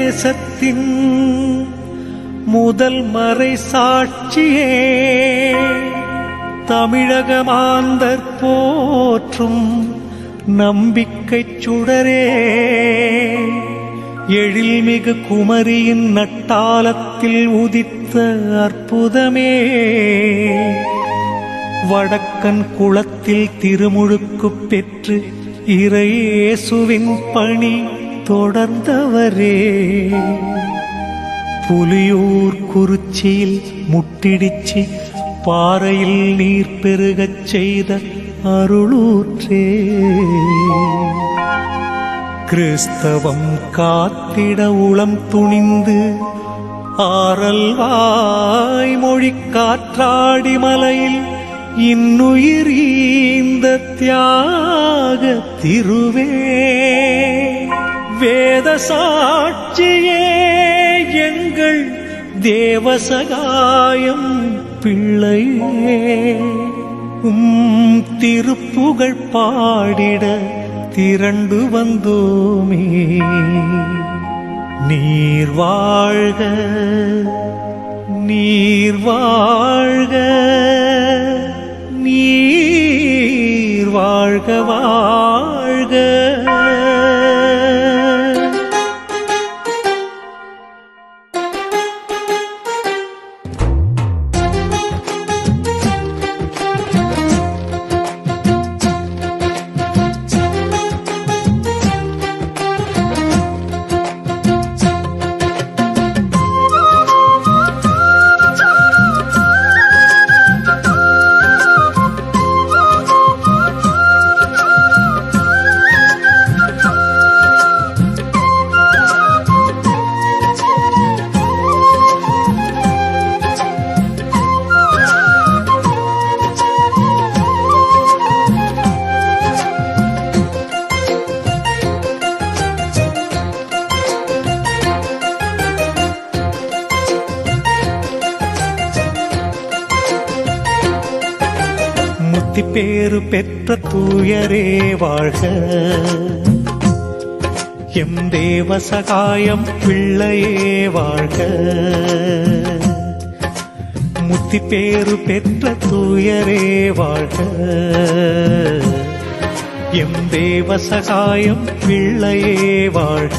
தேசத்தின் முதல் மறை சாட்சியே தமிழக மாந்தர் போற்றும் நம்பிக்கைச் சுடரே எழில்மிகு குமரியின் நட்டாலத்தில் உதித்த அற்புதமே வடக்கன் குளத்தில் திருமுழுக்கு பெற்று இறையேசுவின் பணி தொடர்ந்தவரே புலியூர் குறிச்சியில் முட்டிடிச்சு பாறையில் நீர் பெருகச் செய்த அருளூற்றே கிறிஸ்தவம் காத்திட உளம் துணிந்து ஆரல் வாய்மொழி காற்றாடி மலையில் இன்னுயிர் ஈந்த தியாக திருவே வேத சாட்சியே எங்கள் தேவசகாயம் பிள்ளையே உம் திருப்புகழ் பாடிட திரண்டு வந்தோமே நீர் வாழ்க நீர் வாழ்க நீர் வாழ்க வாழ்க முத்தி பேறு பெற்ற தூயரே வாழ்க எம் தேவ சகாயம் பிள்ளையே வாழ்க முத்தி பேறு பெற்ற தூயரே வாழ்க எம் தேவ சகாயம் பிள்ளையே வாழ்க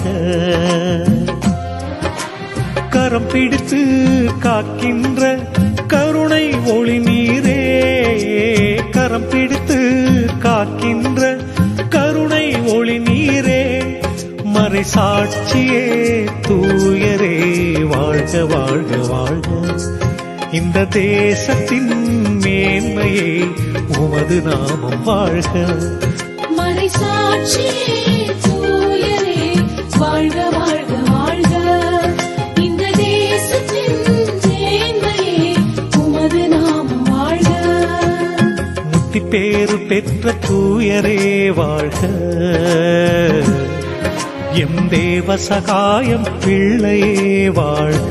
கரம் பிடித்து காக்கின்ற கருணை ஒளி நீரே கரம் பிடித்து காக்கின்ற கருணை ஒளி நீரே மறை சாட்சியே தூயரே வாழ்க வாழ்க வாழ்க இந்த தேசத்தின் மேன்மையே உமது நாமம் வாழ்க மறை சாட்சியே தூயரே வாழ்க வாழ்க வாழ்க இந்த தேசத்தின் மேன்மையே உமது நாமம் வாழ்க முத்தி பேறு பெற்ற தூயரே வாழ்க எம் தேவ சகாயம் பிள்ளையே வாழ்க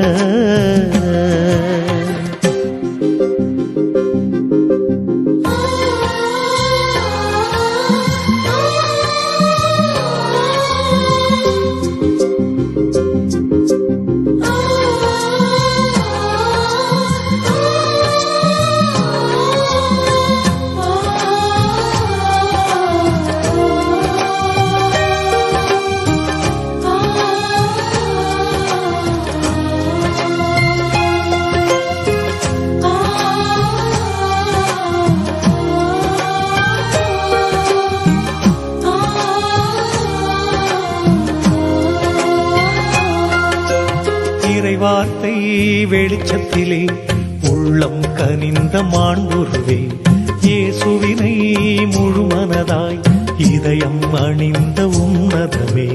இறைவார்த்தை வெளிச்சத்திலே உள்ளம் கனிந்த மாண்புருவே இயேசுவினை முழுமனதாய் இதயம் அணிந்த உன்னதமே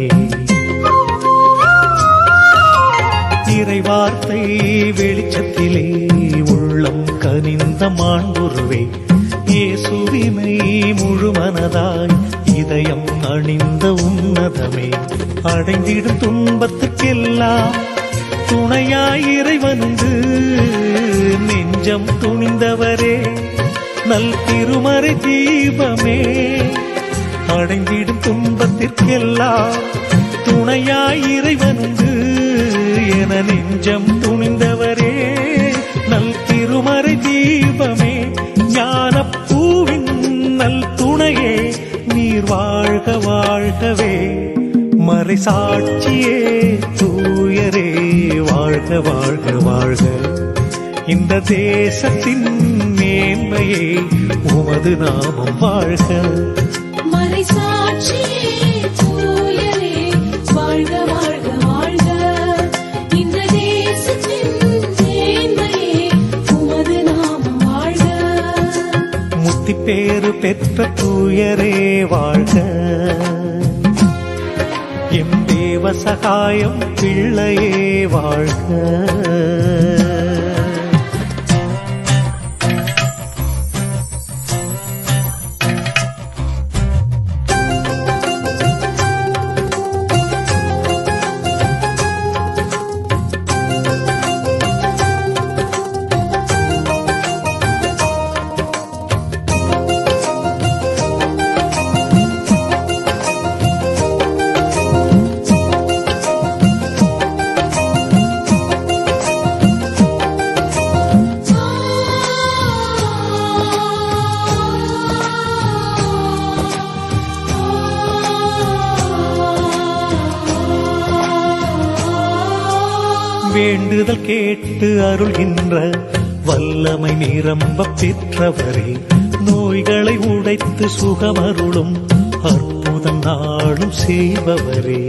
இறைவார்த்தை வெளிச்சத்திலே உள்ளம் கனிந்த மாண்புருவே இயேசுவினை முழுமனதாய் இதயம் அணிந்த உன்னதமே அடைந்திடும் துன்பத்துக்கெல்லாம் துணையாய் இறைவனுண்டு நெஞ்சம் துணிந்தவரே நல் திருமறை தீபமே அடைந்திடும் துன்பத்திற்கெல்லாம் துணையாய் இறைவனுண்டு என நெஞ்சம் துணிந்தவரே நல் திருமறை தீபமே ஞானப் பூவின் நல் துணையே நீர் வாழ்க வாழ்கவே மறை சாட்சியே தூயரே வாழ்க வாழ்க வாழ்க இந்த தேசத்தின் மேன்மையே உமது நாமம் வாழ்க மறை சாட்சியே தூயரே வாழ்க வாழ்க வாழ்க இந்த தேசத்தின் மேன்மையே உமது நாமம் வாழ்க முத்தி பேறு பெற்ற தூயரே வாழ்க எம் தேவ சகாயம் பிள்ளையே வாழ்க வேண்டுதல் கேட்டு அருள்கின்ற வல்லமை நிரம்ப பெற்றவரே நோய்களை உடைத்து சுகமருளும் அற்புதம் நாளும் செய்பவரே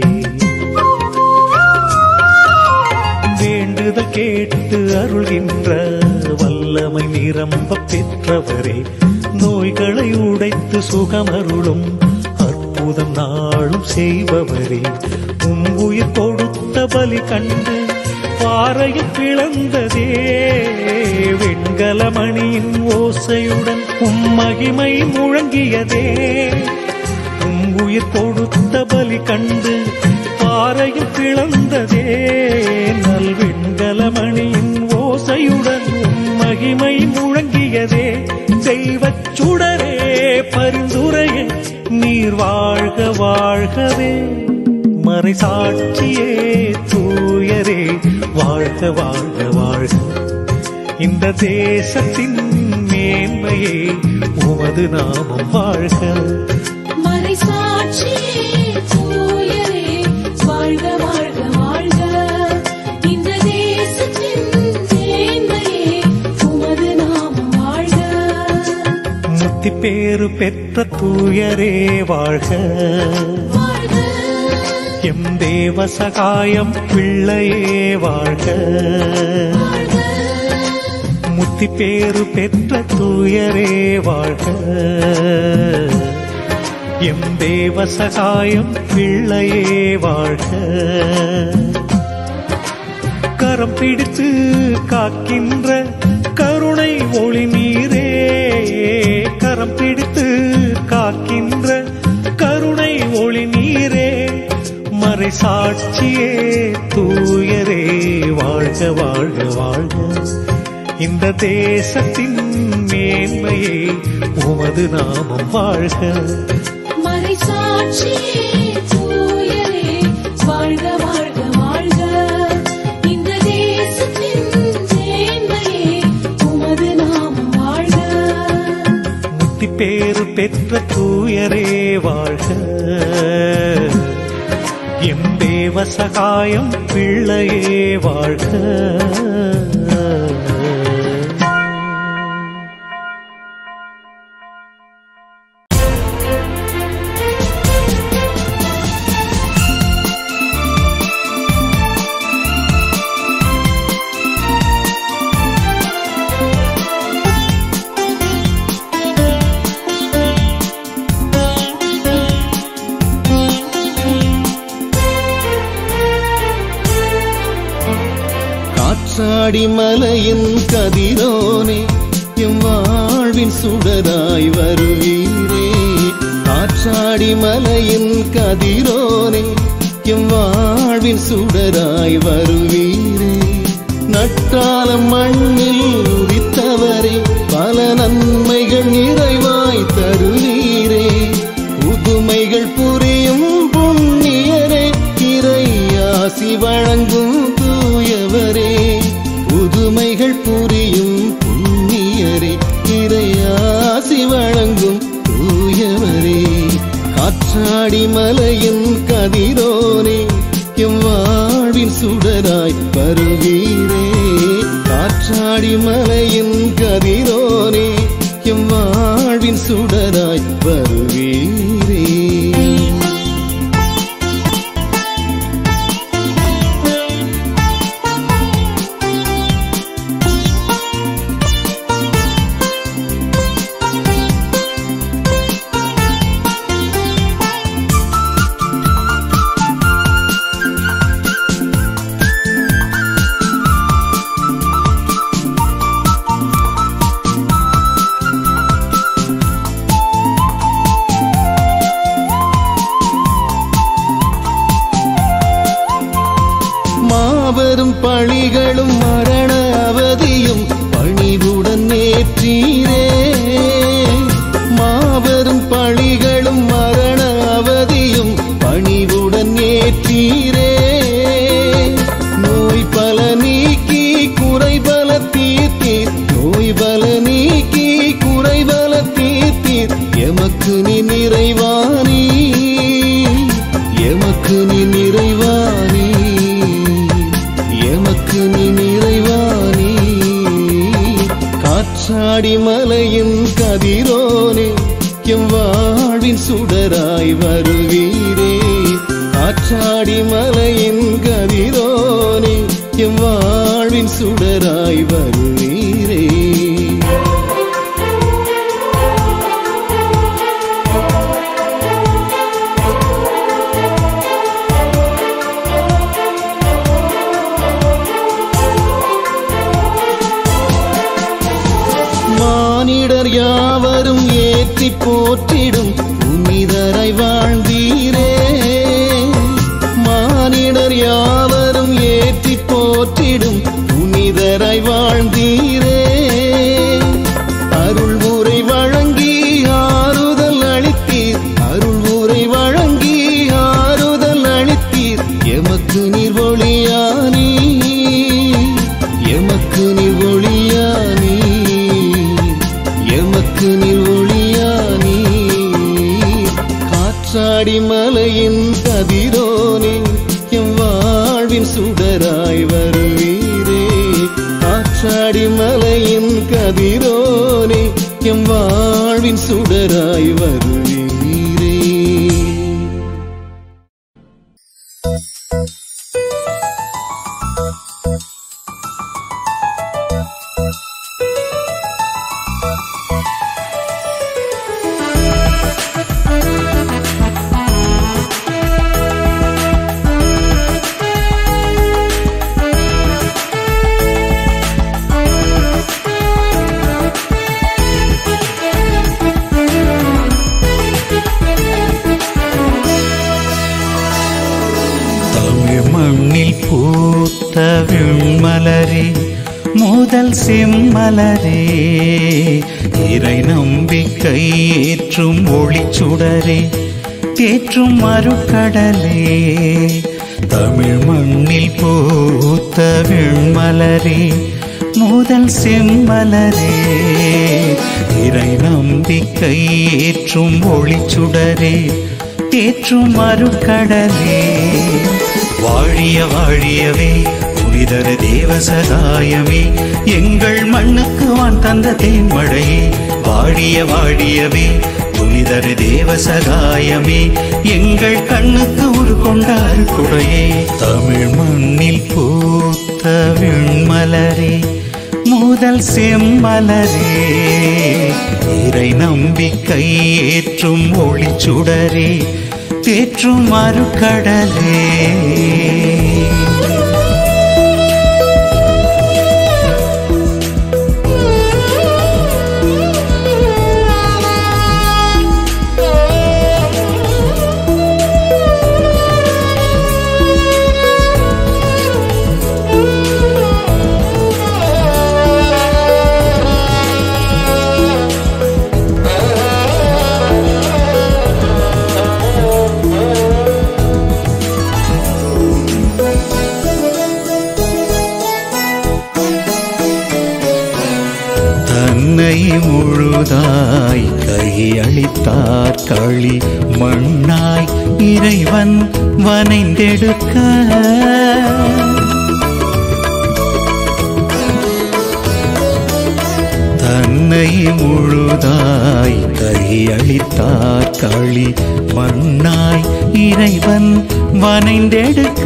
வேண்டுதல் கேட்டு அருள்கின்ற வல்லமை நிரம்ப பெற்றவரே நோய்களை உடைத்து சுகமருளும் அற்புதம் நாளும் செய்பவரே உம் உயிர் கொடுத்த பலி கண்டு பாறையில் பிளந்ததே வெண்கலமணியின் ஓசையுடன் உம் மகிமை முழங்கியதே உம் உயிர் கொடுத்த பலி கண்டு பாறையில் பிளந்ததே நல் வெண்கலமணியின் ஓசையுடன் உம் மகிமை முழங்கியதே தெய்வச் சுடரே பரிந்துரையே நீர் வாழ்க வாழ்கவே மறை சாட்சியே தூயரே வாழ்க வாழ்க வாழ்க இந்த தேசத்தின் மேன்மையே உமது நாமம் வாழ்க மறை சாட்சியே தூயரே வாழ்க வாழ்க வாழ்க இந்த தேசத்தின் மேன்மையே உமது நாமம் வாழ்க முத்தி பேறு பெற்ற தூயரே வாழ்க வாழ்க எம் தேவ சகாயம் பிள்ளையே வாழ்க வாழ்க முத்தி பேறு பெற்ற தூயரே வாழ்க எம் தேவ சகாயம் பிள்ளையே வாழ்க கரம் பிடித்து காக்கின்ற கருணை ஒளி நீரே கரம் பிடித்து காக்கின்ற கருணை ஒளி நீரே மறை சாட்சியே தூயரே வாழ்க வாழ்க வாழ்க இந்த தேசத்தின் மேன்மையே உமது நாமம் வாழ்க மறை சாட்சியே தூயரே வாழ்க வாழ்க வாழ்க இந்த தேசத்தின் மேன்மையே உமது நாமம் வாழ்க முத்தி பேறு பெற்ற தூயரே வாழ்க எம் தேவ சகாயம் பிள்ளையே வாழ்க காற்றாடி மலையின் கதிரோனே எம் வாழ்வின் சுடராய் வருவீரே காற்றாடி மலையின் கதிரோனே எம் வாழ்வின் சுடராய் வருவீரே நட்டாலம் மண்ணில் உதித்தவரே பல நன்மைகள் நிறைவாய் தருவீரே புதுமைகள் புரியும் புண்ணியரே காற்றாடி மலையின் கதிரோனே எம் வாழ்வின் சுடராய் வருவீரே காற்றாடி மலையின் கதிரோனே எம் வாழ்வின் சுடராய் வருவீரே மாபெரும் பழிகளும் மரண அவதியும் பணிவுடன் நேற்றீரே மாபெரும் பழிகளும் மரண அவதியும் பணிவுடன் நேற்றீரே நோய் பல நீக்கி குறை பல தீர்த்தீர் நோய் பல நீக்கி குறை பல தீர்த்தீர் எமக்கு நீ நிறைவானி எமக்கு நீ நிறைவானி எமக்கு நீ நிறைவானி காற்றாடி மலையின் கதிரோனே எம் வாழ்வின் சுடராய் வருவீரே காற்றாடி மலையின் கதிரோனே எம் வாழ்வின் சுடராய் வருவீரே மானிடர் யாவரும் ஏற்றி போற்றிடும் புனிதரை வாழ்ந்தீரே மானிடர் யாவரும் ஏற்றி போற்றிடும் புனிதரை வாழ்ந்தீரே அருள் உரை வழங்கி ஆறுதல் அளித்தீர் அருள் உரை வழங்கி ஆறுதல் அளித்தீர் எமக்கு நீர் ஒளியானி எமக்கு நீர் ஒளியானி எமக்கு நீர் ஒளியானி காற்றாடி மலையின் கதிரோனே எம் வாழ்வின் சுடராய் வருவீரே காற்றாடி மலையின் கதிரோனே எம் வாழ்வின் சுடராய் வருவீரே தமிழ் மண்ணில் பூத்த விண்மலரே முதல் செம்மலரே இறை நம்பிக்கை ஏற்றும் ஒளிச்சுடரே தேற்றும் மறுக்கடலே தமிழ் மண்ணில் பூத்த விண்மலரே முதல் செம்மலரே இறை நம்பிக்கை ஏற்றும் ஒளிச்சுடரே தேற்றும் மறுக்கடலே வாழிய வாழியவே புனிதர தேவ சகாயமே எங்கள் மண்ணுக்கு வான் தந்த தேன்மழையே வாழிய வாழியவே புனிதர தேவ சகாயமே எங்கள் கண்ணுக்கு உரு கொண்டார் குடையே தமிழ் மண்ணில் பூத்த விண்மலரே முதல் செம்மலரே இறை நம்பிக்கை ஏற்றும் ஒளிச்சுடரே தேற்றும் மறுக்கடலே தன்னை முழுதாய் கையளித்தார் களி மண்ணாய் இறைவன் வனைந்தெடுக்க தன்னை முழுதாய் கையளித்தார் களி மண்ணாய் இறைவன் வனைந்தெடுக்க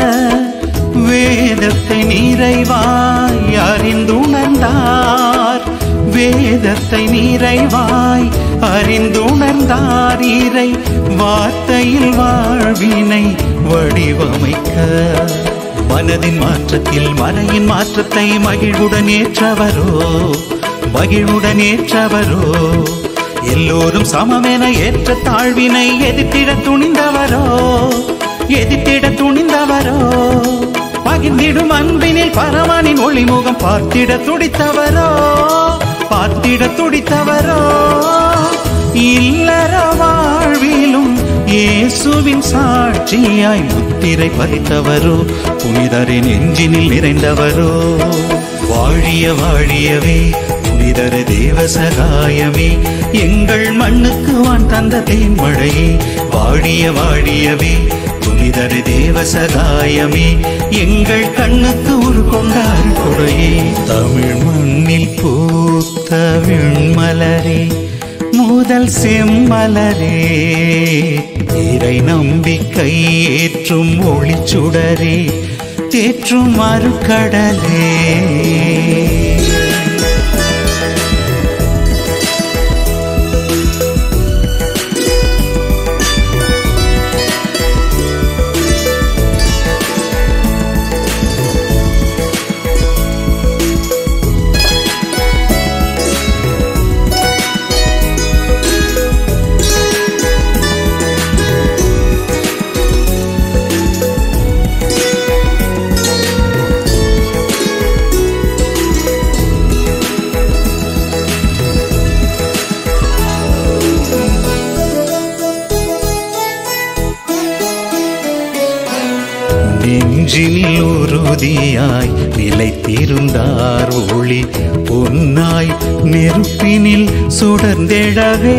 வேதத்தை நிறைவாய் அறிந்துணர்ந்தார் வேதத்தை நிறைவாய் அறிந்துணர்ந்தார் இறை வார்த்தையில் வாழ்வினை வடிவமைக்க மனதின் மாற்றத்தில் மனையின் மாற்றத்தை மகிழ்வுடன் ஏற்றவரோ மகிழ்வுடன் ஏற்றவரோ எல்லோரும் சமமென ஏற்ற தாழ்வினை எதிர்த்திட துணிந்தவரோ எதிர்த்திட துணிந்தவரோ பகிர்ந்திடும் அன்பினில் பரமனின் ஒளிமுகம் பார்த்திட துடித்தவரோ பார்த்திட துடித்தவரோ இல்லற வாழ்விலும் இயேசுவின் சாட்சியாய் முத்திரை பதித்தவரோ புனிதரின் நெஞ்சினில் நிறைந்தவரோ வாழிய வாழியவே புனிதர தேவ சகாயமே எங்கள் மண்ணுக்கு வான் தந்த தேன்மழையே வாழிய வாழியவே புனிதர தேவ சகாயமே எங்கள் கண்ணுக்கு உரு கொண்டார் கொடையே தமிழ் மண்ணில் பூத்த விண்மலரே முதல் செம்மலரே இறை நம்பிக்கை ஏற்றும் ஒளிச்சுடரே தேற்றும் மறுக்கடலே நெஞ்சினில் உறுதியாய் நிலைத்திருந்தார் ஒளி பொன்னாய் நெருப்பினில் சுடர்ந்தெழவே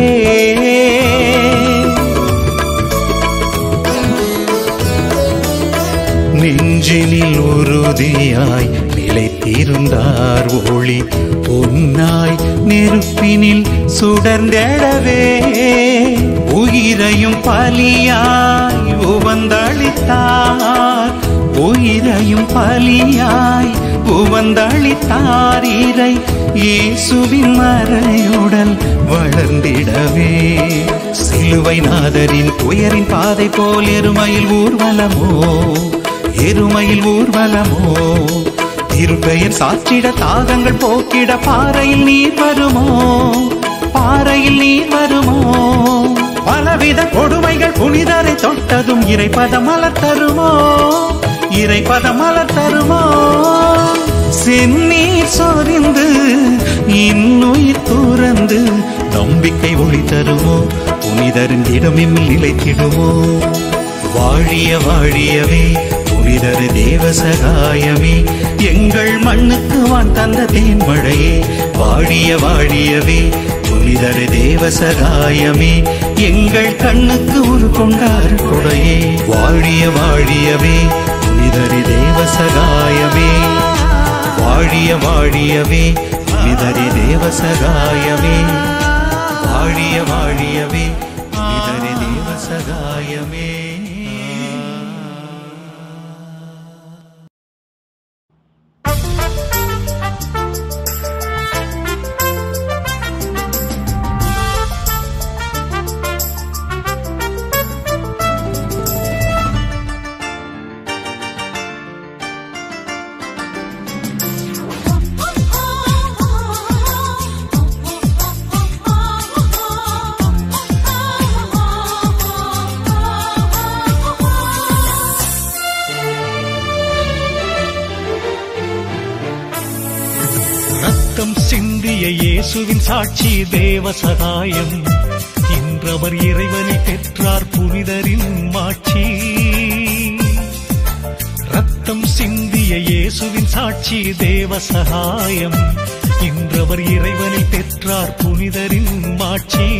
நெஞ்சினில் உறுதியாய் நிலைத்திருந்தார் ஒளி பொன்னாய் நெருப்பினில் சுடர்ந்தெழவே உயிரையும் பலியாய் உவந்தளித்தார் உயிரையும் பலியாய் உவந்தளித்தார் இறை இயேசுவின் மறையுடல் வளர்ந்திடவே சிலுவை நாதரின் துயரின் பாதை போல் எருமையில் ஊர்வலமோ எருமையில் ஊர்வலமோ திருப்பெயர் சாற்றிட தாகங்கள் போக்கிட பாறையில் நீர் வருமோ பாறையில் நீர் வருமோ பலவித கொடுமைகள் புனிதரை தொட்டதும் இறைப்பதம் மலர் தருமோ இறைப்பதம் மலர் தருமோ செந்நீர் சொரிந்து இன்னுயிர் துறந்து நம்பிக்கை ஒளி தருமோ புனிதரின் இடமெம்மில் நிலைத்திடுமோ வாழிய வாழியவே புனிதர் தேவ சகாயமே எங்கள் மண்ணுக்கு வான் தந்த தேன்மழையே வாழிய வாழியவே புனிதர் தேவ சகாயமே எங்கள் கண்ணுக்கு உரு கொண்டார் கொடையே வாழிய வாழியவே புனிதரி தேவ சகாயமே வாழிய வாழியவே புனிதரி தேவ சகாயமே வாழிய வாழியவே புனிதரி தேவ சகாயமே ரத்தம் சிந்திய இயேசுவின் சாட்சி தேவ சகாயம் இன்றவர் இறைவனை பெற்றார் புனிதரின் மாட்சி ரத்தம் சிந்திய இயேசுவின் சாட்சி தேவ சகாயம் இன்றவர் இறைவனை பெற்றார் புனிதரின் மாட்சி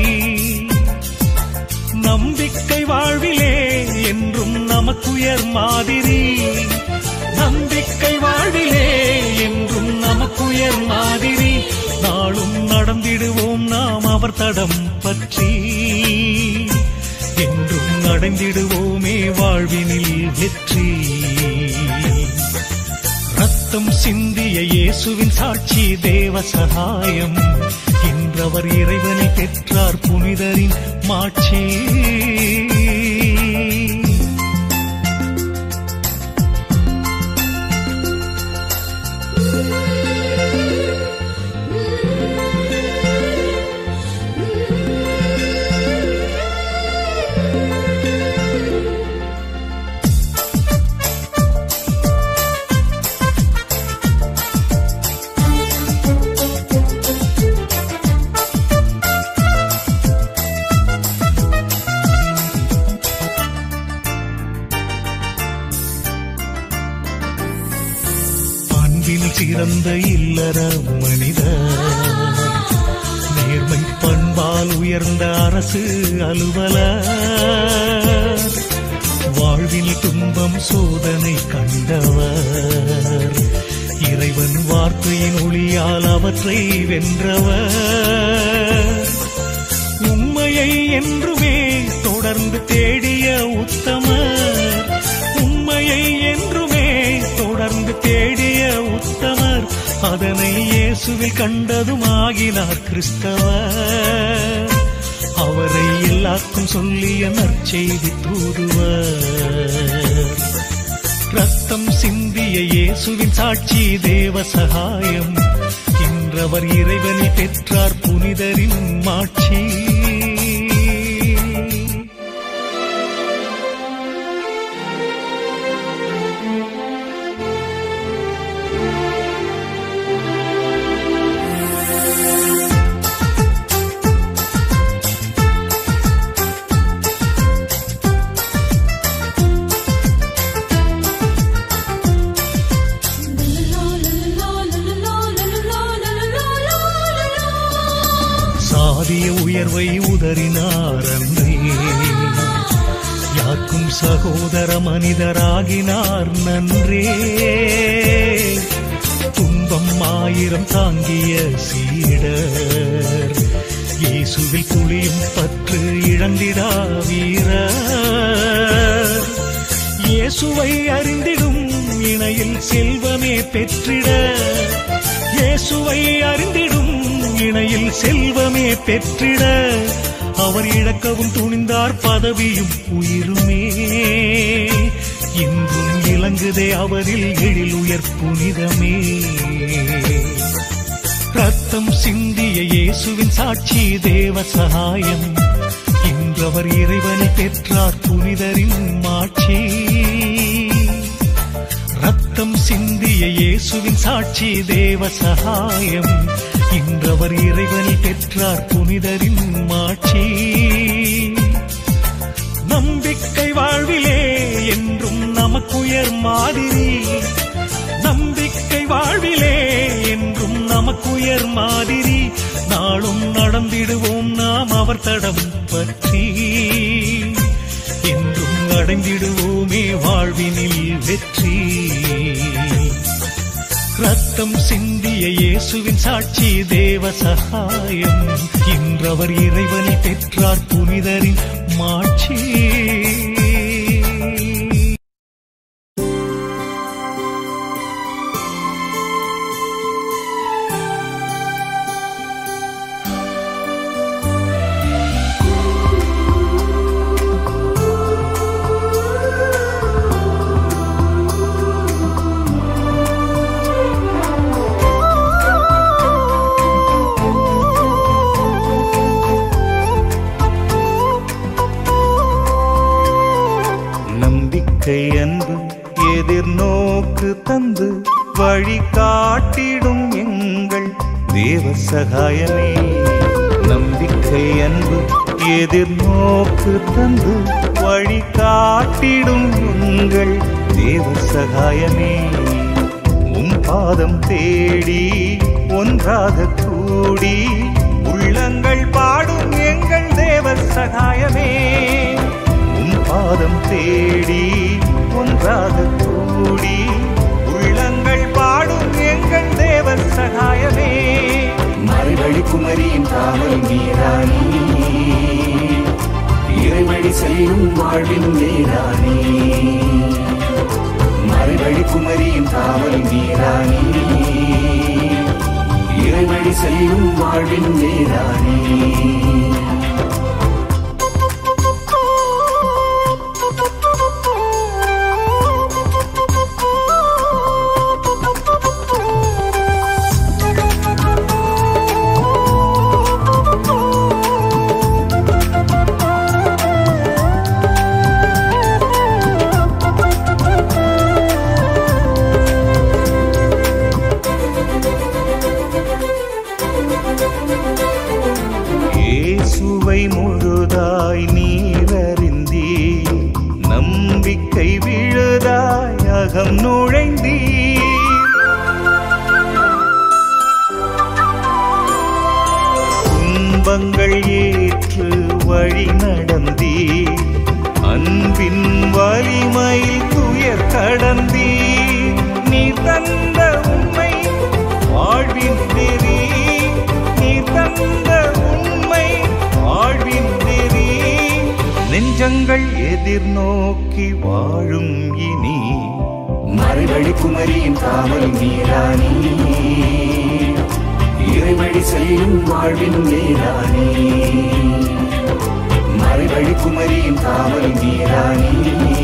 நம்பிக்கை வாழ்விலே என்றும் நமக்குயர் மாதிரி நம்பிக்கை வாழ்விலே என்றும் நமக்குயர் மாதிரி நாளும் நடந்திடுவோம் நாம் அவர் தடம் பற்றி என்றும் அடைந்திடுவோமே வாழ்வினில் வெற்றி ரத்தம் சிந்திய இயேசுவின் சாட்சி தேவ சகாயம் இன்றவர் இறைவனை பெற்றார் புனிதரின் மாட்சி அன்பில் சிறந்த இல்லற மனிதர் நேர்மை பண்பால் உயர்ந்த அரசு அலுவலர் வாழ்வில் துன்பம் சோதனை கண்டவர் இறைவன் வார்த்தையின் ஒளியால் அவற்றை வென்றவர் உண்மையை என்றுமே தொடர்ந்து தேடிய உத்தமர் உண்மையை என்றுமே தொடர்ந்து தேடிய உத்தமர் அதனை இயேசுவில் கண்டதும் ஆகினார் கிறிஸ்தவர் அவரை எல்லாருக்கும் சொல்லிய நற்செய்தி தூதுவர் ரத்தம் சிந்திய இயேசுவின் சாட்சி தேவ சகாயம் இன்றவர் இறைவனை பெற்றார் புனிதரின் மாட்சி சாதிய உயர்வை உதறினார் அன்றே யாருக்கும் சகோதர மனிதராகினார் நன்றே துன்பம் ஆயிரம் தாங்கிய சீடர் இயேசுவில் துளியும் பற்று இழந்திடா வீரர் இயேசுவை அறிந்திடும் இணையில் செல்வமே பெற்றிட இயேசுவை அறிந்திடும் இணையில் செல்வமே பெற்றிட அவர் இழக்கவும் துணிந்தார் பதவியும் உயிருமே இன்றும் இலங்குதே அவரில் எழில் உயர் புனிதமே ரத்தம் சிந்திய இயேசுவின் சாட்சி தேவ சகாயம் இன்றவர் இறைவனை பெற்றார் புனிதரின் மாட்சி ரத்தம் சிந்திய இயேசுவின் சாட்சி தேவ சகாயம் இன்றவர் இறைவனை பெற்றார் புனிதரின் மாட்சி நம்பிக்கை வாழ்விலே என்றும் நமக்குயர் மாதிரி நம்பிக்கை வாழ்விலே என்றும் நமக்குயர் மாதிரி நாளும் நடந்திடுவோம் நாம் அவர் தடம் பற்றி என்றும் அடைந்திடுவோமே வாழ்வினில் வெற்றி ரத்தம் சிந்திய இயேசுவின் சாட்சி தேவ சகாயம் இன்றவர் இறைவனை பெற்றார் புனிதரின் மாட்சி நம்பிக்கை அன்பு எதிர்நோக்கு தந்து வழி காட்டிடும் எங்கள் தேவ சகாயமே நம்பிக்கை அன்பு எதிர்நோக்கு தந்து வழி காட்டிடும் எங்கள் தேவ சகாயமே உம் பாதம் தேடி ஒன்றாக கூடி உள்ளங்கள் பாடும் எங்கள் தேவ சகாயமே உன் பாதம் தேடி ஒன்றாக கூடி உள்ளங்கள் பாடும் எங்கள் தேவ சகாயமே மறைவழி குமரியின் காவல் நீரானே இறைவழி செல்லும் வாழ்வின் நீரானே மறைவழி குமரியின் காவல் நீரானே இறைவழி செல்லும் வாழ்வின் நீரானே இயேசுவை முழுதாய் நீரறிந்தீ நம்பிக்கை விழுதாய் அகம் நுழைந்தீர் துன்பங்கள் ஏற்று வழி நடந்தீர் அன்பின் வலிமையில் துயர் கடந்தீர் நீ தந்த உண்மை வாழ்வின் நெறி நீ தந்த உண்மை வாழ்வின் நெறி நெஞ்சங்கள் எதிர்நோக்கி வாழும் இனி மறைவழி குமரியின் காவல் நீரானே இறைவழி செல்லும் வாழ்வின் நீரானே மறைவழி குமரியின் காவல் நீரானே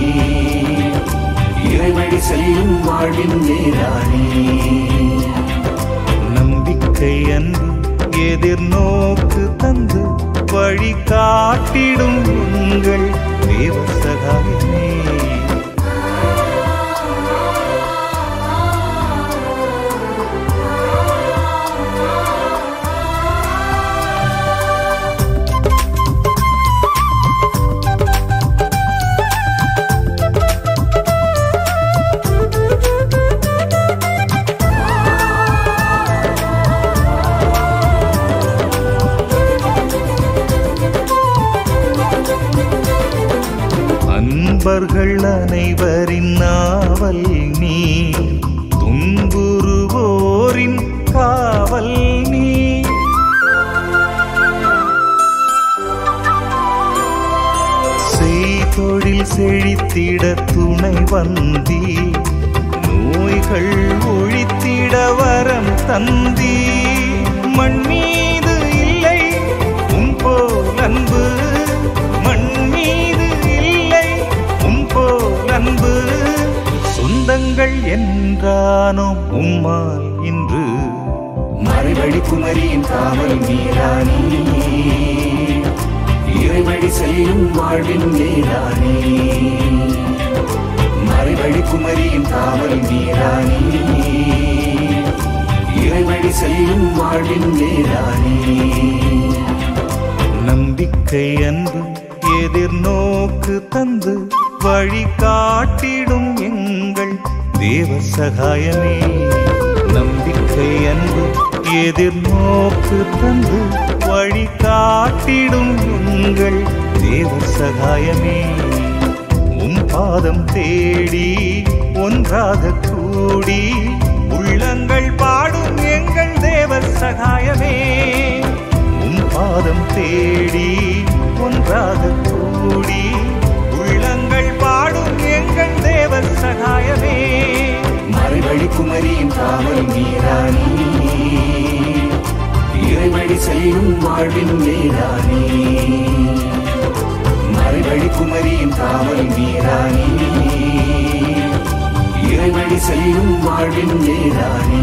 இறைவழி செல்லும் வாழ்வின் நீரானே நம்பிக்கை அன்பு எதிர்நோக்கு தந்து வழி காட்டிடும் உங்கள் தேவ சகாயமே அன்பர்கள் அனைவரின் நாவல் நீ துன்புறுவோரின் காவல் நீ செய்தொழில் செழித்திட துணை வந்தி நோய்கள் ஒழித்திட வரம் தந்தி மண் மீது இல்லை உன் போல் அன்பு மண் மீது இல்லை உன் போல் அன்பு சொந்தங்கள் என்றானோ உம்மால் இன்று மறைவழி குமரியின் காவல் நீரானே இறைவழி செல்லும் வாழ்வின் நீரானே மறைவழி குமரியின் காவல் நீரானே இறைவழி செல்லும் வாழ்வின் நீரானே நம்பிக்கை அன்பு எதிர்நோக்கு தந்து வழி காட்டிடும் எங்கள் தேவ சகாயமே நம்பிக்கை அன்பு எதிர்நோக்கு தந்து வழி காட்டிடும் எங்கள் தேவ சகாயமே உம் பாதம் தேடி ஒன்றாக கூடி உள்ளங்கள் பாடும் எங்கள் தேவ சகாயமே உம் பாதம் தேடி ஒன்றாக கூடி உள்ளங்கள் பாடும் எங்கள் தேவ சகாயமே மறைவழி குமரியின் காவல் நீரானே இறைவழி செல்லும் வாழ்வின் நீரானே மறைவழி குமரியின் காவல் நீரானே இறைவழி செல்லும் வாழ்வின் நீரானே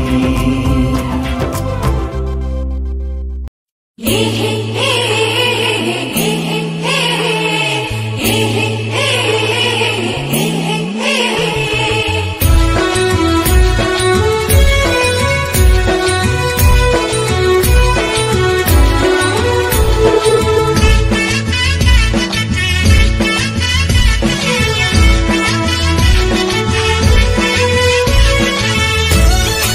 Thank you.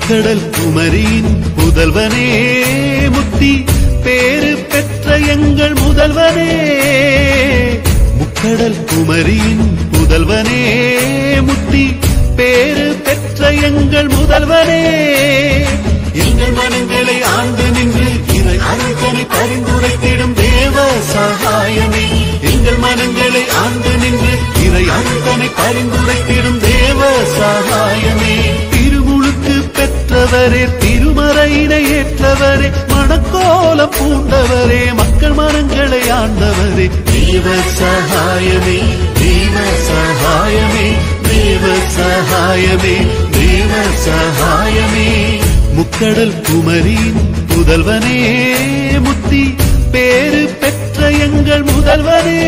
முக்கடல் குமரியின் புதல்வனே முத்தி பேரு பெற்ற எங்கள் முதல்வனே முக்கடல் குமரியின் புதல்வனே முத்தி பேரு பெற்ற எங்கள் முதல்வனே எங்கள் மனங்களை ஆண்டு நின்று இறை அருகனை பரிந்துரைத்திடும் தேவ சகாயமே எங்கள் மனங்களை ஆண்டு நின்று இறை அருகனை பரிந்துரைத்திடும் தேவ சகாயமே திருமுழுக்கு பெற்றவரே திருமறையினை ஏற்றவரே மணக்கோலம் பூண்டவரே மக்கள் மனங்களை ஆண்டவரே தேவ சகாயமே தேவ சகாயமே தேவ சகாயமே தேவ சகாயமே முக்கடல் குமரியின் புதல்வனே முத்தி பேரு பெற்ற எங்கள் முதல்வனே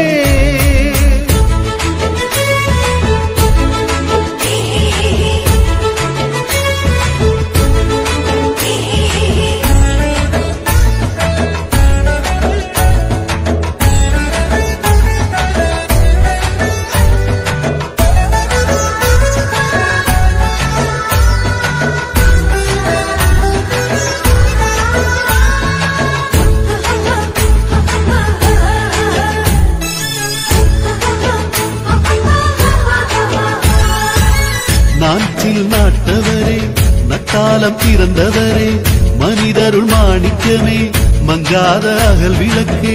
நாட்டில் நாட்டவரே நட்டாலம் பிறந்தவரே மனிதருள் மாணிக்கமே மங்காத அகல் விளக்கே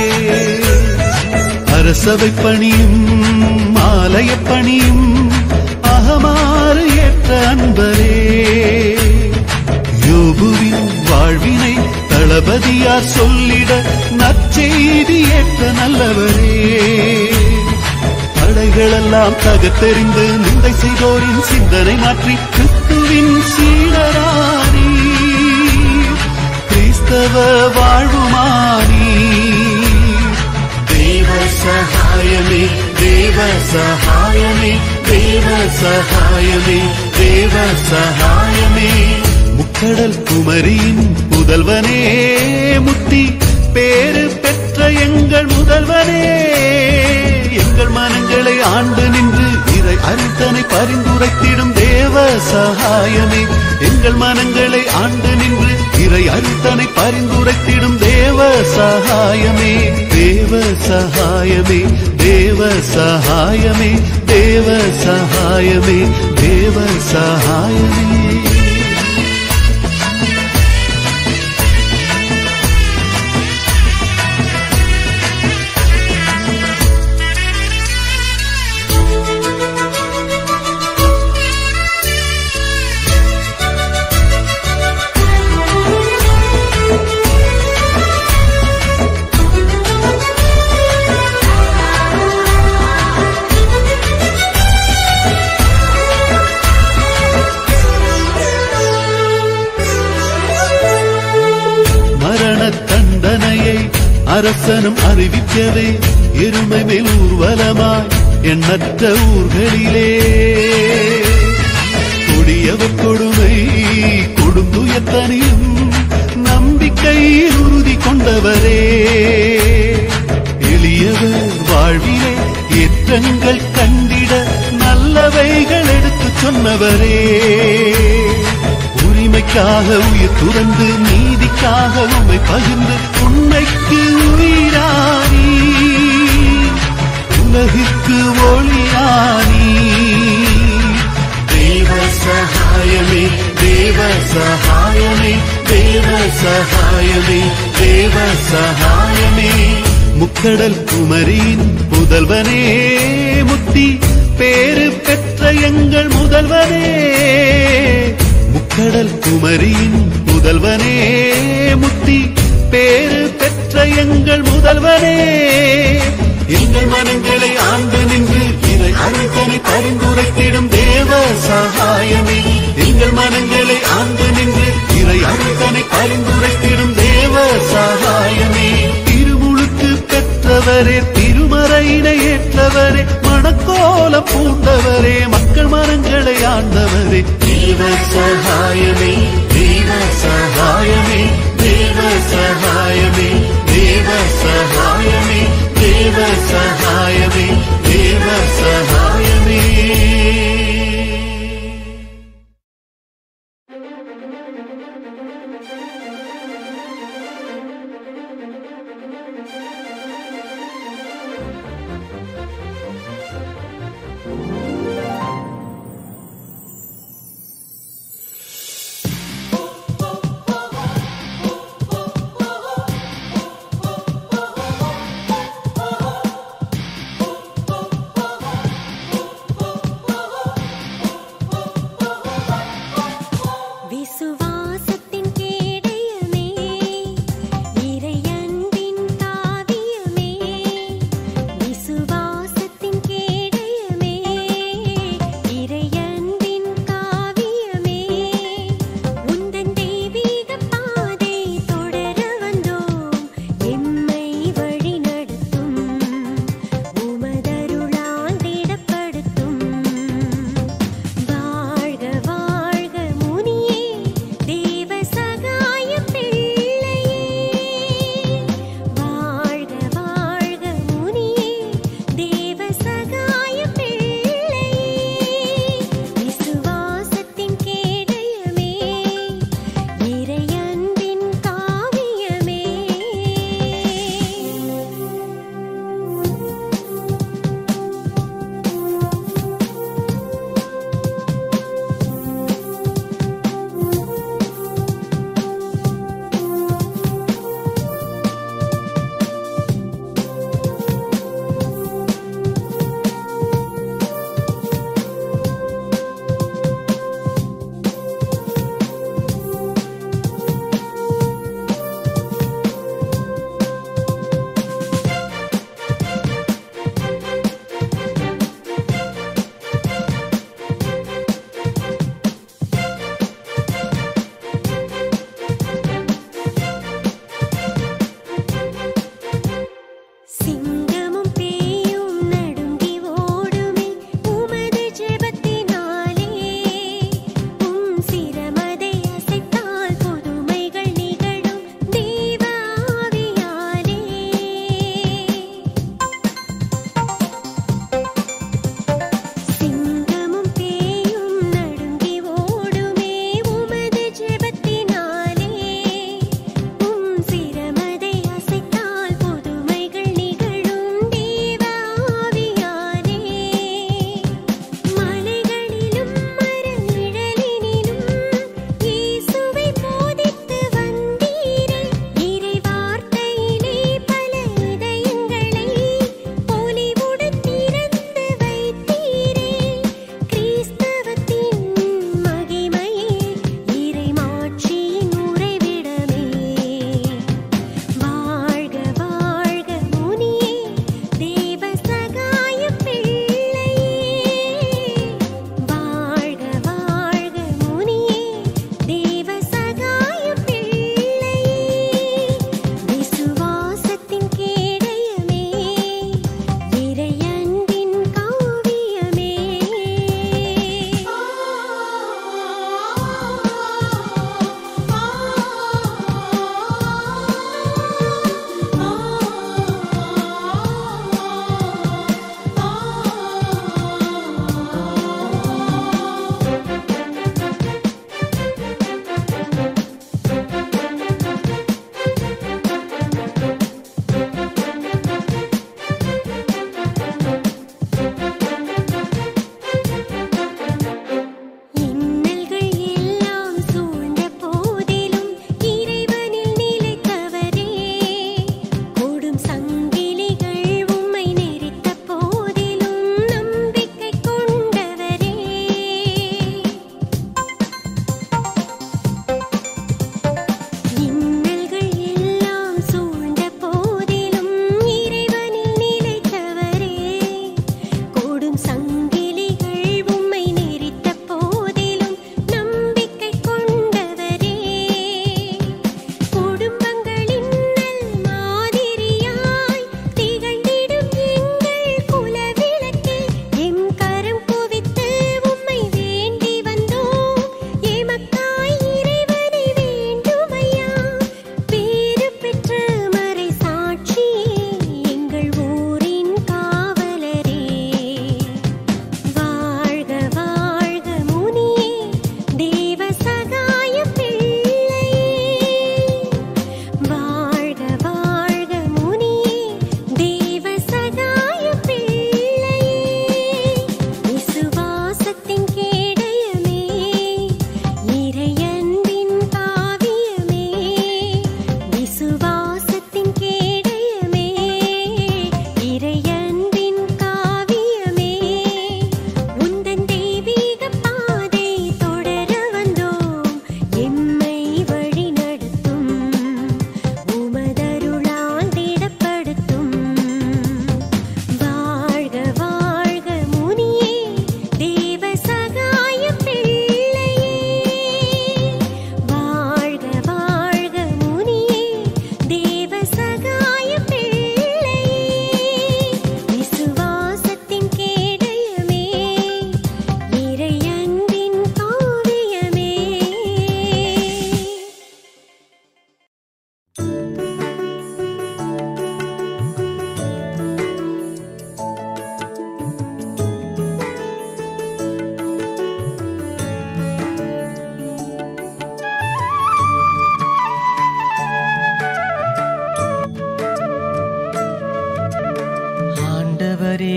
அரசவை பணியும் மாலைய பணியும் அகமாறு ஏற்ற அன்பரே யோபுவின் வாழ்வினை தளபதியார் சொல்லிட நற்செய்தி ஏற்ற நல்லவரே தடைகளெல்லாம் தகத்தெறிந்து நிந்தை செய்தோரின் சிந்தனை மாற்றி கிறிஸ்துவின் சீடரானி கிறிஸ்தவ வாழ்வுமானி தேவ சகாயமே தேவ சகாயமே தேவ சகாயமே தேவ சகாயமே முக்கடல் குமரியின் முதல்வனே முத்தி பேரு பெற்ற எங்கள் முதல்வனே எங்கள் மனங்களை ஆண்டு நின்று இறை அருத்தனை பரிந்துரைத்திடும் தேவ சகாயமே எங்கள் மனங்களை ஆண்டு நின்று இறை அருத்தனை பரிந்துரைத்திடும் தேவ சகாயமே தேவ சகாயமே தேவ சகாயமே தேவ சகாயமே தேவ சகாயமே மரண தண்டனையை அரசனும் அறிவிக்கவே எருமை மேல் ஊர்வலமாய் எண்ணற்ற ஊர்களிலே கொடியவர் கொடுமை கொடுந்துயத்தனியும் நம்பிக்கையில் உறுதி கொண்டவரே எளியவர் வாழ்விலே ஏற்றங்கள் கண்டிட நல்லவைகள் எடுத்துச் சொன்னவரே உரிமைக்காக உயிர் துறந்து நீதிக்காக உண்மை பகிர்ந்து உண்மைக்கு உயிரானி உலகிற்கு ஒளியானி தேவ சகாயமே தேவ சகாயமே தேவ சகாயமே தேவ சகாயமே முக்கடல் குமரியின் புதல்வனே முத்தி பேரு பெற்ற எங்கள் முதல்வனே முக்கடல் குமரியின் புதல்வனே முத்தி பேரு பெற்ற எங்கள் முதல்வனே எங்கள் மனங்களை ஆண்டு நின்று இறை அருகனை பரிந்துரைத்திடும் தேவ சகாயமே எங்கள் மனங்களை ஆண்டு நின்று இறை அருகனை பரிந்துரைத்திடும் தேவ சகாயமே திருமுழுக்கு பெற்றவரே திருமறையினை ஏற்றவரே மணக்கோலம் பூண்டவரே மக்கள் மனங்களை ஆண்டவரே தேவ சகாயமே தேவ சகாயமே தேவ சகாயமே தேவ சகாயமே தேவ சகாயமே தேவ சகாயமே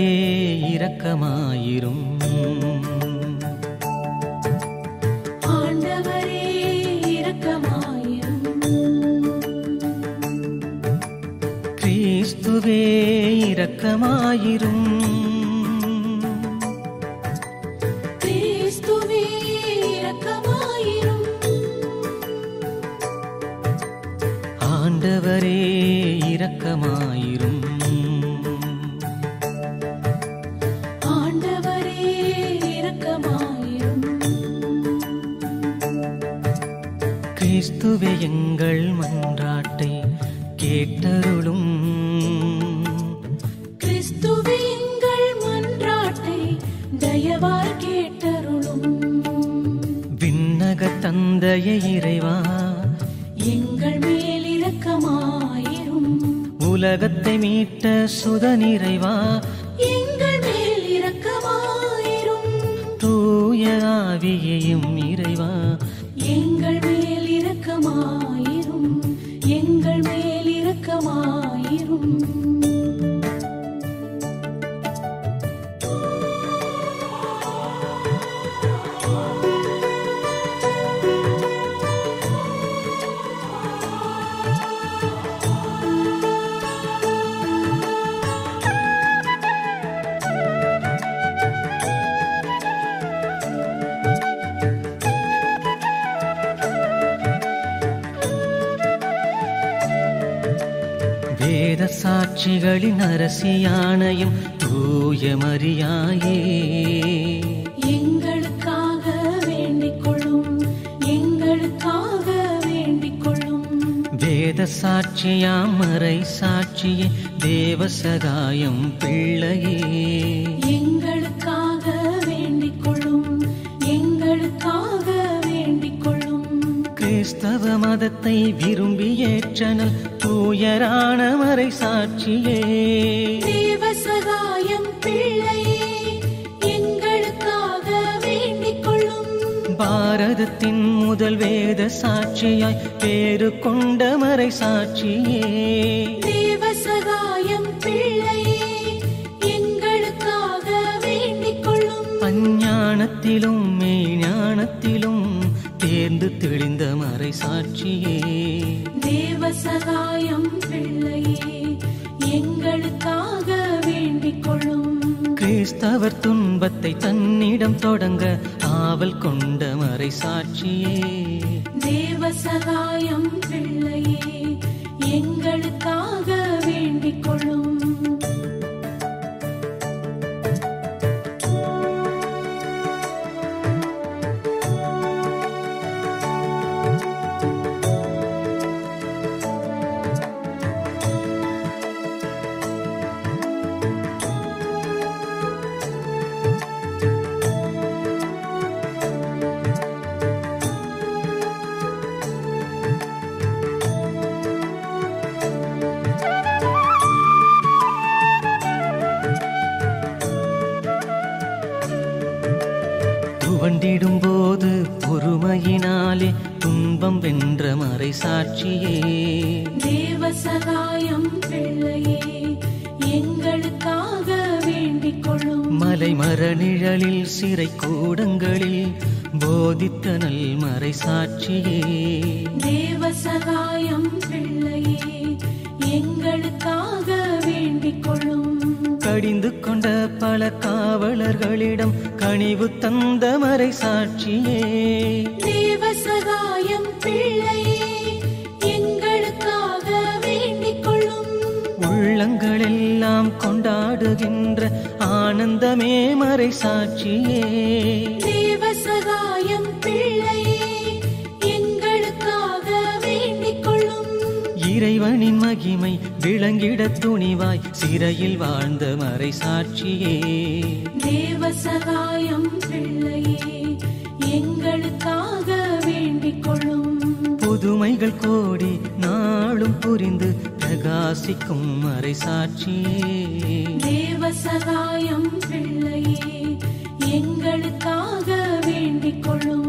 இரக்கமாயிரும் ஆண்டவரே இரக்கமாயிரும் கிறிஸ்துவே இரக்கமாயிரும் கிறிஸ்துவே இரக்கமாயிரும் ஆண்டவரே இரக்கமாயிரும் ஆண்டவரே இரக்கமாயிரும் கிறிஸ்துவே எங்கள் மன்றாட்டை கேட்டருளும் கிறிஸ்துவே எங்கள் மன்றாட்டை தயவாய் கேட்டருளும் விண்ணக தந்தைய இறைவா எங்கள் மேல் இரக்கமாயிரும் உலகத்தை மீட்ட சுதனிறைவா எங்கள் மேல் இரக்கமாயிரும் தூய ஆவியையும் இறைவா எங்கள் மேல் இரக்கமாயிரும் எங்கள் மேல் இரக்கமாயிரும் வேத சாட்சிகளின் அரசியானையும் தூய மரியாயே எங்களுக்காக வேண்டிக் கொள்ளும் எங்களுக்காக வேண்டிக் கொள்ளும் வேத சாட்சியாம் மறை சாட்சியே தேவ சகாயம் பிள்ளையே எங்களுக்காக வேண்டிக் கொள்ளும் எங்களுக்காக வேண்டிக் கொள்ளும் கிறிஸ்தவ மதத்தை விரும்பி ஏற்றனல் தூயரான மறை சாட்சியே தேவ சகாயம் பிள்ளையே எங்களுக்காக வேண்டிக் கொள்ளும் பாரதத்தின் முதல் வேத சாட்சியாய் பேரு கொண்ட மறை சாட்சியே தேவ சகாயம் பிள்ளையே எங்களுக்காக வேண்டிக் கொள்ளும் அஞ்ஞானத்திலும் மெய்ஞானத்திலும் தேர்ந்து தெளிந்த மறை சாட்சியே தேவ சகாயம் பிள்ளையே எங்களுக்காக வேண்டிக் கொள்ளும் கிறிஸ்தவர் துன்பத்தை தன்னிடம் தொடங்க ஆவல் கொண்ட மறை சாட்சியே தேவ சகாயம் பிள்ளையே எங்களுக்காக வேண்டிக் கொள்ளும் துவண்டிடும் போது பொறுமையினாலே துன்பம் வென்ற மறை சாட்சியே தேவ சகாயம் பிள்ளையே எங்களுக்காக வேண்டிக் கொள்ளும் மலை மரநிழலில் சிறை கூடங்களில் போதித்த நல் மறை சாட்சியே தேவ சகாயம் பிள்ளையே எங்களுக்காக வேண்டிக் கொள்ளும் கடிந்து கொண்ட பல காவலர்களிடம் கனிவு தந்த மறை சாட்சியே தேவ சகாயம் பிள்ளையே எங்களுக்காக வேண்டிக் கொள்ளும் உள்ளங்களெல்லாம் கொண்டாடுகின்ற ஆனந்தமே மறை சாட்சியே தேவ சகாயம் பிள்ளையே எங்களுக்காக வேண்டிக் கொள்ளும் இறைவனின் மகிமை விளங்கிட துணிவாய் சிறையில் வாழ்ந்த மறை சாட்சியே தேவ சகாயம் பிள்ளையே எங்களுக்காக வேண்டிக் கொள்ளும் புதுமைகள் கோடி நாளும் புரிந்து பிரகாசிக்கும் மறை சாட்சியே தேவ சகாயம் பிள்ளையே எங்களுக்காக வேண்டிக் கொள்ளும்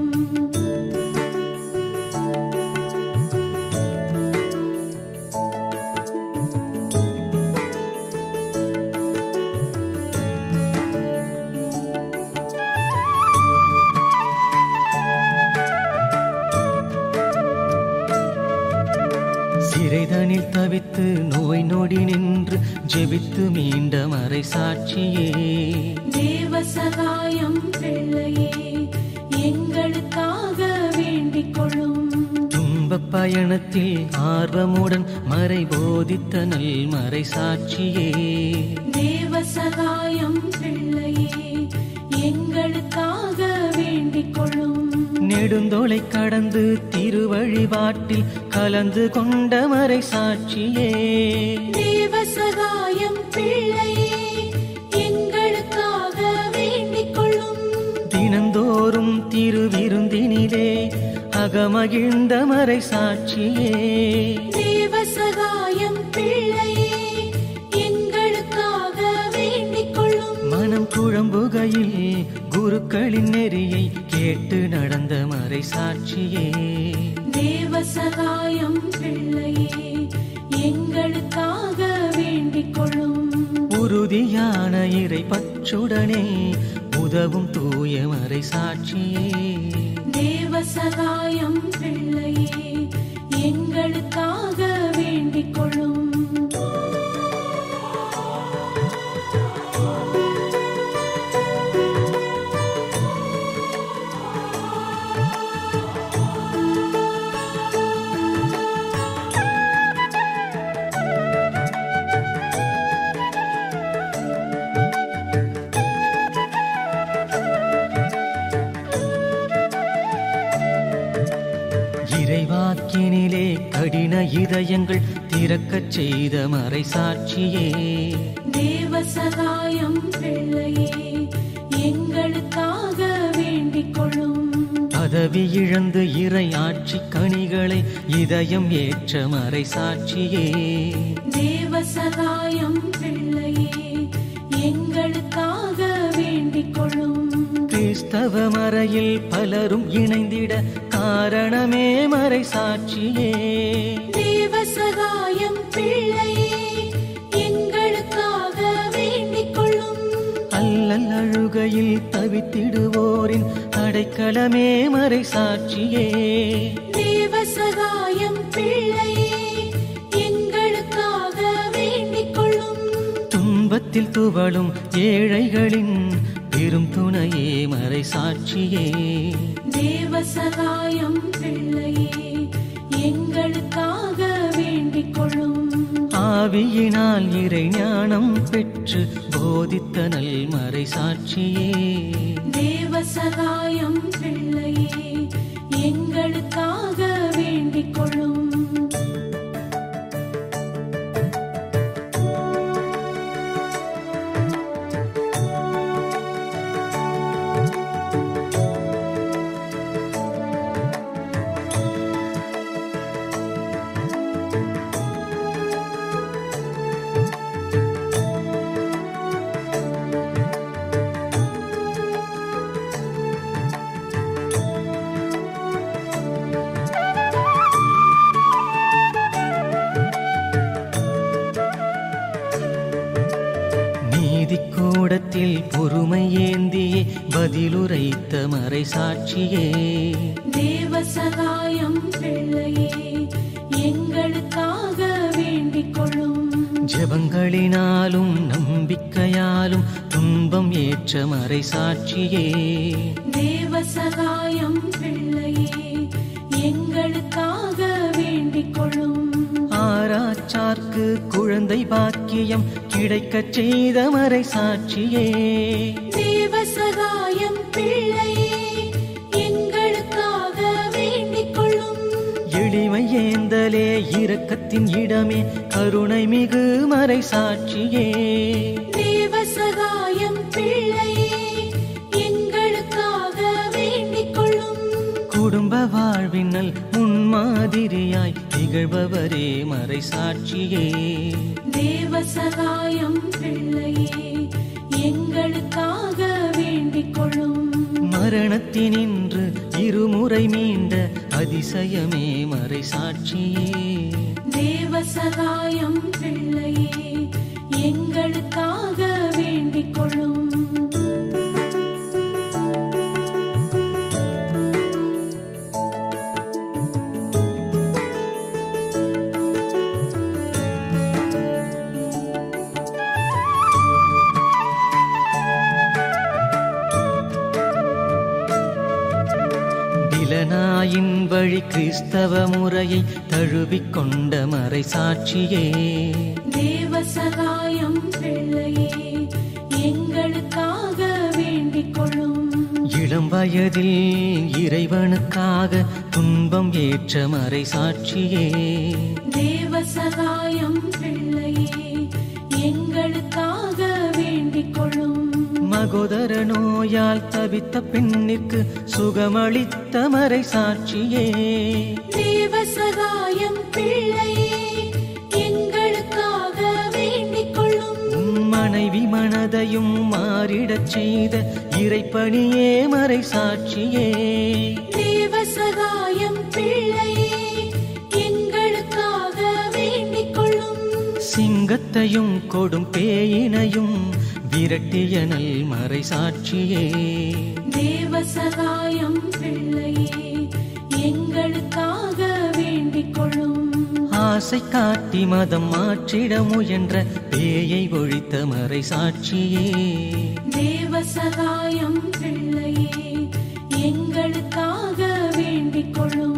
ஜெபித்து மீண்ட மறை சாட்சியே தேவ சகாயம் பிள்ளையே எங்களுக்காக வேண்டிக் கொள்ளும் துன்ப பயணத்தில் ஆர்வமுடன் மறை போதித்த நல் மறை சாட்சியே தேவ சகாயம் பிள்ளையே எங்களுக்காக வேண்டிக் கொள்ளும் நெடுந்தோளை கடந்து திருவழிபாட்டில் கலந்து கொண்ட மறை சாட்சியே தேவ சகாயம் பிள்ளையே எங்களுக்காக வேண்டிக் கொள்ளும் தினந்தோறும் திருவிருந்தினிலே அகமகிழ்ந்த மறை சாட்சியே தேவ சகாயம் பிள்ளையே எங்களுக்காக வேண்டிக் கொள்ளும் மனம் குழம்புகையில் குருக்களின் நெறியை கேட்டு நடந்த மறை சாட்சியே தேவ சகாயம் பிள்ளையே எங்களுக்காக வேண்டிக் கொள்ளும் உறுதியான இறை பற்றுடனே உதவும் தூய மறை சாட்சியே தேவ சகாயம் பிள்ளையே எங்களுக்காக வேண்டிக் கொள்ளும் இறைவாக்கினிலே கடின இதயங்கள் திறக்கச் செய்த மறை சாட்சியே தேவ சகாயம் பிள்ளையே எங்களுக்காக வேண்டிக் கொள்ளும் பதவி இழந்து இறை ஆட்சி கனிகளை இதயம் ஏற்ற மறை சாட்சியே தேவ சகாயம் பிள்ளையே எங்களுக்காக வேண்டிக் கொள்ளும் கிறிஸ்தவ மறையில் பலரும் இணைந்திட காரணமே மறை சாட்சியே தேவ சகாயம் பிள்ளையே எங்களுக்காக வேண்டிக் கொள்ளும் அல்லல் அழுகையில் தவித்திடுவோரின் அடைக்கலமே மறை சாட்சியே தேவ சகாயம் பிள்ளையே எங்களுக்காக வேண்டிக் கொள்ளும் துன்பத்தில் துவளும் ஏழைகளின் பெரும் துணையே மறை சாட்சியே தேவ சகாயம் பிள்ளையே எங்களுக்காக வேண்டிக் கொள்ளும் ஆவியினால் இறை ஞானம் பெற்று போதித்த நல் மறை சாட்சியே தேவ சகாயம் பிள்ளையே எங்களுக்காக வேண்டிக் கொள்ளும் நீதி கூடத்தில் பொறுமை ஏந்தியே பதிலுரைத்த மறை சாட்சியே தேவ சகாயம் பிள்ளையே எங்களுக்காக வேண்டிக் கொள்ளும் ஜெபங்களினாலும் நம்பிக்கையாலும் துன்பம் ஏற்ற மறை சாட்சியே தேவ சகாயம் பிள்ளையே எங்களுக்காக வேண்டிக் கொள்ளும் ஆராச்சார்க்கு குழந்தை பாக்கியம் கிடைக்கச் செய்த மறை சாட்சியே தேவ சகாயம் பிள்ளையே எங்களுக்காக வேண்டிக் கொள்ளும் எளிமை ஏந்தலே இரக்கத்தின் இடமே கருணை மிகு மறை சாட்சியே தேவ சகாயம் பிள்ளையே எங்களுக்காக வேண்டிக் கொள்ளும் குடும்ப வாழ்வினல் முன்மாதிரியாய் திகழ்பவரே மறை சாட்சியே தேவ சகாயம் பிள்ளையே எங்களுக்காக வேண்டிக் கொள்ளும் மரணத்தினின்று இருமுறை மீண்ட அதிசயமே மறை சாட்சியே தேவ சகாயம் பிள்ளையே எங்களுக்காக வேண்டிக் கொள்ளும் வழி கிறிஸ்தவ முறையை தழுவிக்கொண்ட மறை சாட்சியே தேவ சகாயம் பிள்ளையே எங்களுக்காக வேண்டிக் கொள்ளும் இளம் வயதில் இறைவனுக்காக துன்பம் ஏற்ற மறை சாட்சியே தேவ சகாயம் பிள்ளையே எங்களுக்காக வேண்டிக் கொள்ளும் மகோதர நோயால் தவித்த பெண்ணிற்கு சுகமளித்த மறை சாட்சியே தேவ சகாயம் பிள்ளையே எங்களுக்காக வேண்டிக் கொள்ளும் உம் மனைவி மனதையும் மாறிடச் செய்த இறைப்பணியே மறை சாட்சியே தேவ சகாயம் பிள்ளையே எங்களுக்காக வேண்டிக் கொள்ளும் சிங்கத்தையும் கொடும் பேயினையும் விரட்டிய நல் மறை சாட்சியே தேவ சகாயம் பிள்ளையே எங்களுக்காக வேண்டிக் கொள்ளும் ஆசை காட்டி மதம் மாற்றிட முயன்ற பேயை ஒழித்த மறை சாட்சியே தேவ சகாயம் பிள்ளையே எங்களுக்காக வேண்டிக் கொள்ளும்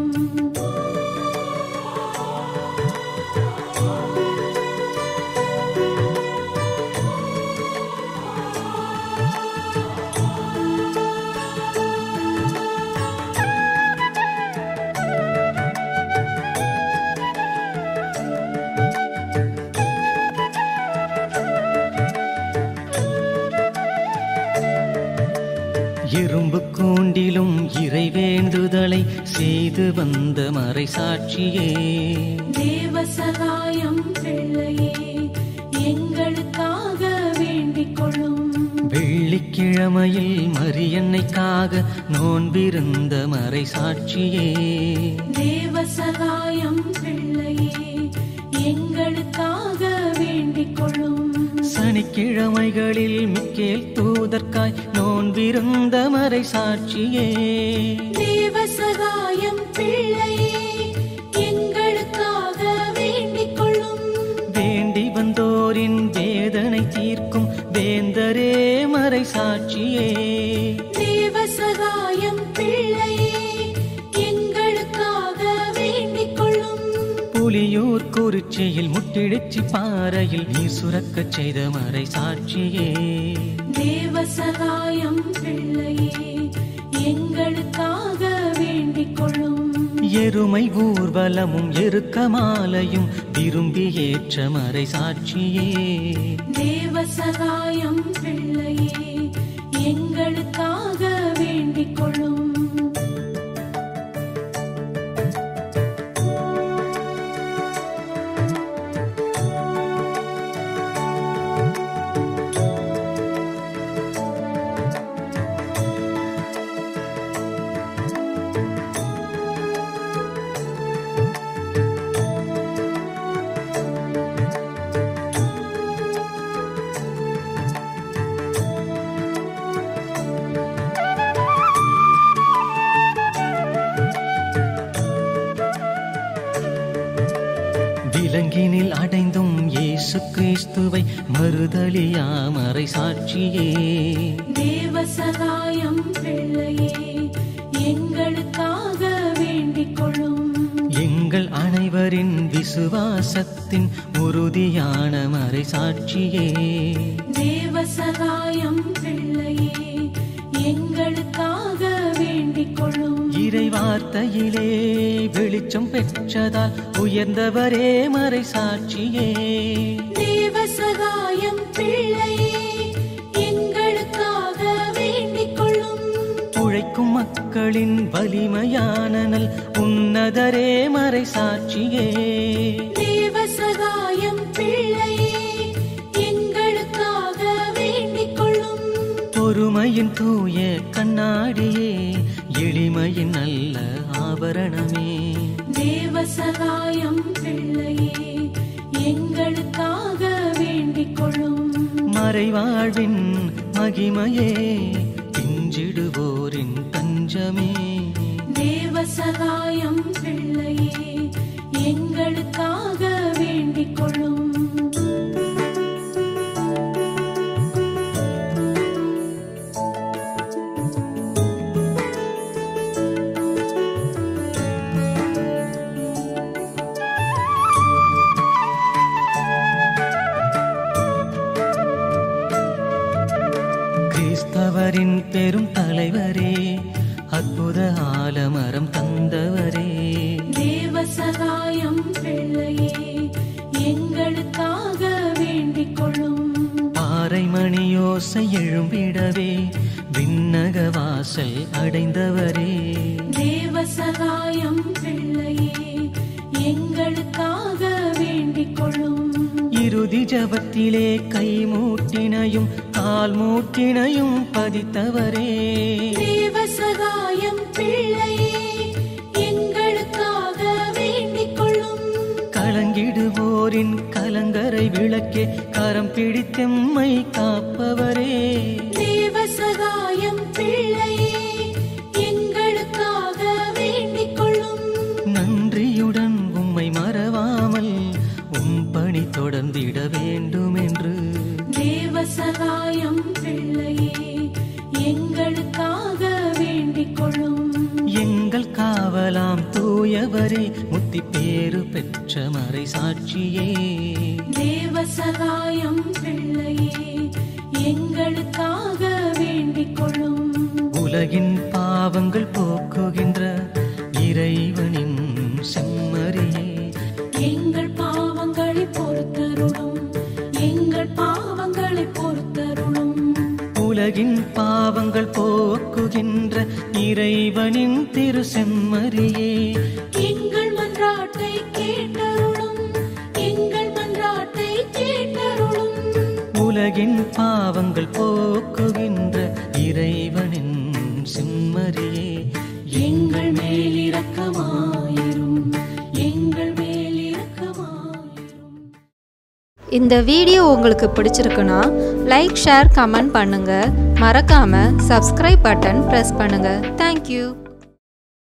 இரும்பு கூண்டிலும் இறைவேண்டுதலை செய்து வந்த மறை சாட்சியே தேவ சகாயம் பிள்ளையே எங்களுக்காக வேண்டிக் கொள்ளும் வெள்ளிக்கிழமையில் மரியன்னைக்காக நோன்பிருந்த மறை சாட்சியே தேவ சகாயம் பிள்ளையே எங்களுக்காக வேண்டிக் கொள்ளும் சனிக்கிழமைகளில் மிக்கேல் தூதற்காய் நோன்பிருந்த மறை சாட்சியே தேவ சகாயம் பிள்ளையே எங்களுக்காக வேண்டிக் கொள்ளும் வேண்டி வந்தோரின் வேதனை தீர்க்கும் வேந்தரே மறை சாட்சியே தேவ சகாயம் பிள்ளையே எங்களுக்காக வேண்டிக் கொள்ளும் புலியூர் குறிச்சியில் முட்டிடிச்சி பாறையில் நீர் சுரக்கச் செய்த மறை சாட்சியே தேவ சகாயம் பிள்ளையே எங்களுக்காக வேண்டிக் கொள்ளும் எருமை ஊர்வலமும் எருக்கமாலையும் விரும்பி ஏற்ற மறை சாட்சியே தேவ சகாயம் பிள்ளையே எங்களுக்காக வேண்டிக் கொள்ளும் விலங்கினில் அடைந்தும் இயேசு கிறிஸ்துவை மறுதலியா மறை சாட்சியே தேவ சகாயம் பிள்ளையே எங்களுக்காக வேண்டிக் கொள்ளும் எங்கள் அனைவரின் விசுவாசத்தின் உறுதியான மறை சாட்சியே தேவ சகாயம் பிள்ளையே எங்களுக்காக வேண்டிக் கொள்ளும் இறை வார்த்தையிலே வெளிச்சம் பெற்றதால் உயர்ந்தவரே மறை சாட்சியே தேவ சகாயம் பிள்ளையே எங்களுக்காக வேண்டிக் கொள்ளும் உழைக்கும் மக்களின் வலிமையான நல் உன்னதரே மறை சாட்சியே தேவ சகாயம் பிள்ளையே எங்களுக்காக வேண்டிக் கொள்ளும் பொறுமையின் தூய கண்ணாடியே எளிமையின் நல்ல ஆபரணமே தேவ சகாயம் பிள்ளையே எங்களுக்காக வேண்டிக் கொள்ளும் மறைவாழ்வின் மகிமையே பிஞ்சிடுவோரின் தஞ்சமே தேவ சகாயம் பிள்ளையே எங்களுக்காக வேண்டிக் கொள்ளும் கிறிஸ்தவரின் பெரும் தலைவரே அற்புத ஆலமரம் தந்தவரே தேவ சகாயம் பிள்ளையே எங்களுக்காக வேண்டிக் கொள்ளும் பாறை மணியோசை எழும்பிடவே விண்ணக வாசல் அடைந்தவரே தேவ சகாயம் பிள்ளையே எங்களுக்காக வேண்டிக் கொள்ளும் இறுதி ஜபத்திலே கை மூட்டினையும் கால் மூட்டினையும் பதித்தவரே தேவ சகாயம் பிள்ளையே எங்களுக்காக வேண்டிக் கொள்ளும் கலங்கிடுவோரின் கலங்கரை விளக்கே கரம் பிடித்தெம்மை காப்பவரே தேவ சகாயம் பிள்ளையே எங்களுக்காக வேண்டிக் கொள்ளும் நன்றியுடன் உம்மை மறவாமல் உம் பணி தொடர்ந்திட வேண்டும் என்று தேவ சகாயம் பிள்ளையே எங்களுக்காக வேண்டிக் கொள்ளும் எங்கள் காவலாம் தூயவரே முத்தி பேறு பெற்ற மறை சாட்சியே தேவ சகாயம் பிள்ளையே எங்களுக்காக வேண்டிக் கொள்ளும் உலகின் பாவங்கள் போக்குகின்ற இறைவனின் செம்மறியே எங்கள் பாவங்களை பொறுத்தருளும் எங்கள் பாவங்களை பொறுத்தருளும் உலகின் பாவங்கள் போக்குகின்ற இறைவனின் திரு செம்மறியே எங்கள் மன்றாட்டை கேட்டருளும் எங்கள் மன்றாட்டை கேட்டருளும் உலகின் பாவங்கள் போக்குகின்ற இறைவனின் செம்மறியே எங்கள் மேல் இரக்கமாயிரும் எங்கள் மேல் இரக்கமாயிரும் இந்த வீடியோ உங்களுக்கு பிடிச்சிருக்குன்னா லைக் ஷேர் கமெண்ட் பண்ணுங்க மறக்காம சப்ஸ்கிரைப் பட்டன் ப்ரெஸ் பண்ணுங்க தேங்க்யூ